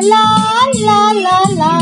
லா லா லா லா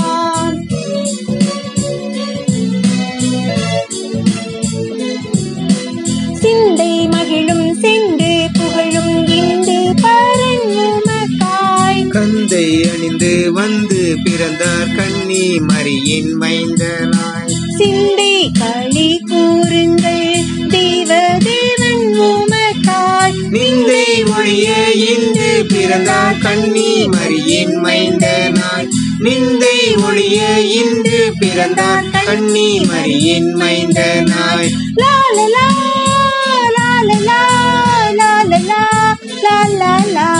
சிந்தை மகிழும் சென்று புகழும் இந்து பரங்குமக்காய் கந்தை அணிந்து வந்து பிறந்தார் கண்ணி மரியின் மைந்தனாய் சிந்தை களி கூறுங்கள் தேவ தேவன் உமக்காய் நிந்தை ஒழிய இன்று பிறந்தார் கண்ணி மரியின் மைந்தனாய் நிந்தை ஒழிய இன்று பிறந்தார் கண்ணி மரியின் மைந்தனாய் லா லா லா லா லா லா லா லா லா லா லா லா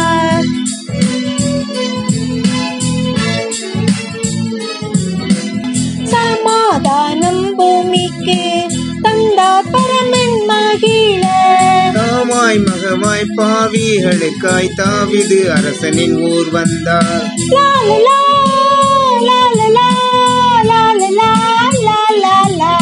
சமாதானம் பூமிக்கு தந்தார் பரமன் மகிழ தாமாய் மகமாய் பாவிகளுக்காய் தாவிது அரசனின் ஊர் வந்தார் லா லா லா லா லா லா லா லா லா லா லா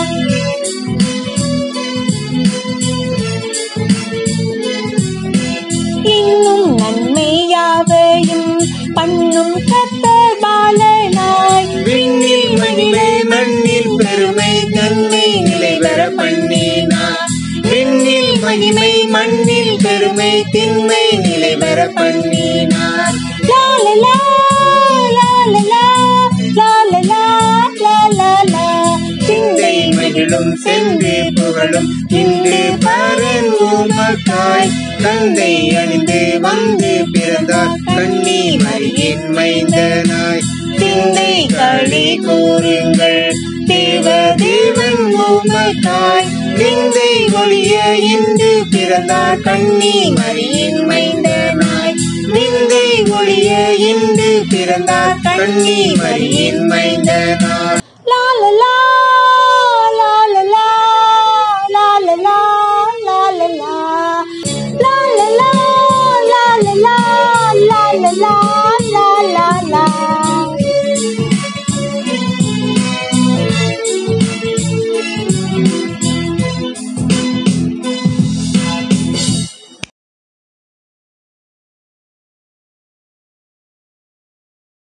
இன்னும் நன்மையாவையும் பண்ணும் கத்தர் பாலனாய் விண்ணில் மகிமை மண்ணில் பெருமை தன்மை நிலை வர பண்ணினார் விண்ணில் மகிமை மண்ணில் பெருமை திண்மை நிலை வர பண்ணினார் லா லா லா லா லா லா லா லா லா லா லா சிந்தை மகிழும் சென்று புகழும் இன்று பரன் உமக்காய் தந்தை அணிந்து வந்து பிறந்தார் கண்ணி மரியின் மைந்தனாய் சிந்தை களி கூறுங்கள் தேவ தேவன் உமக்காய் நிந்தை ஒழிய இன்று பிறந்தார் கண்ணி மரியின் மைந்தனாய் நிந்தை ஒழிய இன்று பிறந்தார் கண்ணி மரியின் மைந்தனாய்